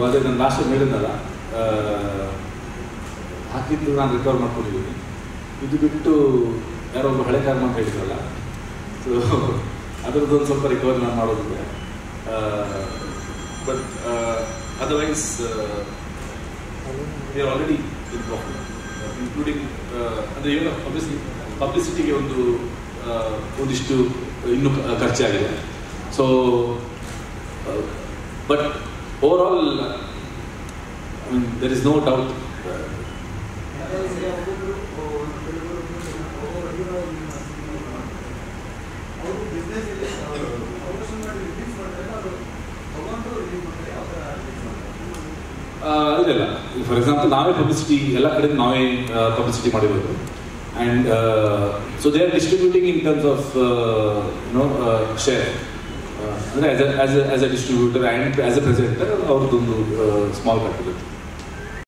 ಅದೇ ನಾನು last time ಹೇಳಿದ್ನಲ್ಲ ಆ, ಹಾಕಿದ್ದು ನಾನು ರಿಕವರ್ ಮಾಡ್ಕೊಂಡಿದ್ದೀನಿ ಇದು ಬಿಟ್ಟು ಯಾರೋ ಒಬ್ಬರು ಹಳೆ ಕಾರ್ಮ ಅಂತ ಹೇಳಿದ್ರಲ್ಲ ಸೊ ಅದರದ್ದೊಂದು ಸ್ವಲ್ಪ ರಿಕವರ್ ನಾನು ಮಾಡೋದಿದೆ but otherwise we are already in profit including ಅಂದರೆ ಏನು ಪಬ್ಲಿಸಿ ಪಬ್ಲಿಸಿಟಿಗೆ ಒಂದು ಆ, ಒಂದಿಷ್ಟು ಇನ್ನೂ ಕ- ಖರ್ಚಾಗಿದೆ so but over all there is no doubt ಅವರು ಬಿಸ್ನೆಸ್ ಇಲ್ಲಿ ಪ್ರಮೋಷನ್ ಮಾಡಿ ರಿಲೀಸ್ ಮಾಡ್ತಾರೆ ಅದು ತಗೊಂಡು ರಿಲೀಸ್ ಮಾಡ್ತಾರೆ ಯಾವ ಥರ ರಿಲೀಸ್ ಮಾಡ್ತಾರೆ ಇಲ್ಲ ಫಾರ್ ಎಕ್ಸಾಂಪಲ್ ನಾವೇ ಪಬ್ಲಿಸಿಟಿ ಎಲ್ಲ ಕಡೆ ನಾವೇ ಪಬ್ಲಿಸಿಟಿ ಮಾಡಿರೋದು and so they are distributing in terms of you know share ಅಂದರೆ as as as a distributor and as a presenter ಅವ್ರದ್ದೊಂದು ಸ್ಮಾಲ್ ಕಟ್ ಇರುತ್ತೆ